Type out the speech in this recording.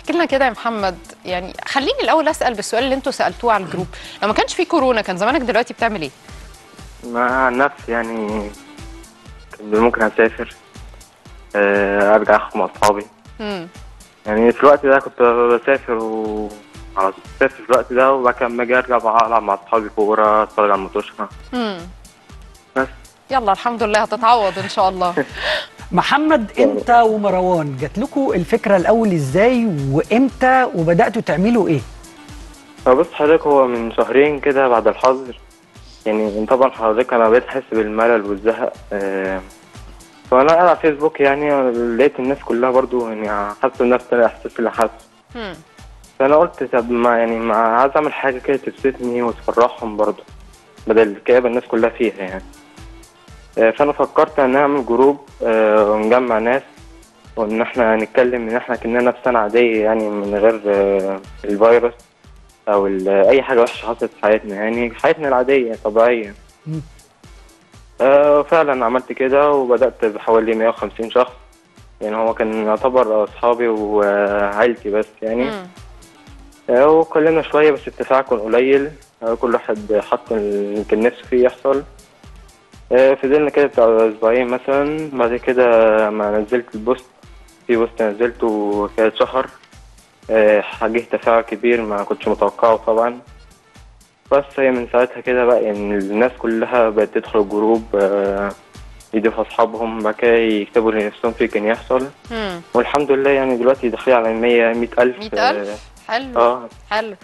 احكي لنا كده يا محمد يعني خليني الاول اسال بالسؤال اللي انتوا سالتوه على الجروب لو ما كانش في كورونا كان زمانك دلوقتي بتعمل ايه مع نفسي يعني كان ممكن اسافر آه، ارجع اخد مع اصحابي امم يعني في الوقت ده كنت بسافر و على طول بسافر في الوقت ده وبعد كده لما اجي ارجع بقى العب مع اصحابي كوره اتفرج على الماتشة امم بس يلا الحمد لله هتتعوض ان شاء الله محمد انت ومروان جات لكم الفكره الاول ازاي وامتى وبداتوا تعملوا ايه فبص حضرتك هو من شهرين كده بعد الحظر يعني طبعا حضرتك انا بقيت احس بالملل والزهق آه، فانا قاعد على فيسبوك يعني لقيت الناس كلها برضو يعني حاسه نفس الاحساس اللي حاسه امم فانا قلت طب ما يعني ما عايز اعمل حاجه كده تبسطني وتفرحهم برضو بدل الكآبه الناس كلها فيها يعني آه، فانا فكرت ان اعمل جروب آه، ونجمع ناس وان احنا نتكلم ان احنا كنا في سنه عاديه يعني من غير آه، الفيروس او ال- اي حاجه وحشه حصلت في حياتنا يعني حياتنا العاديه طبيعيه مم. آه، فعلا عملت كده وبدات بحوالي 150 شخص يعني هو كان يعتبر اصحابي وعائلتي بس يعني امم آه، وكلنا شوية بس التفاعل كان قليل آه، كل واحد حط اللي كان نفسه فيه يحصل آه، فضلنا كده بتاع أسبوعين مثلا بعد كده ما نزلت البوست في بوست نزلته كده اتشهر آه، جه تفاعل كبير ما كنتش متوقعه طبعا بس هي من ساعتها كده بقى يعني الناس كلها بقت تدخل الجروب آه، يضيفوا أصحابهم بعد كده يكتبوا اللي نفسهم فيه كان يحصل امم والحمد لله يعني دلوقتي داخلين على 100 100 ألف 100,000 حلو اه حلو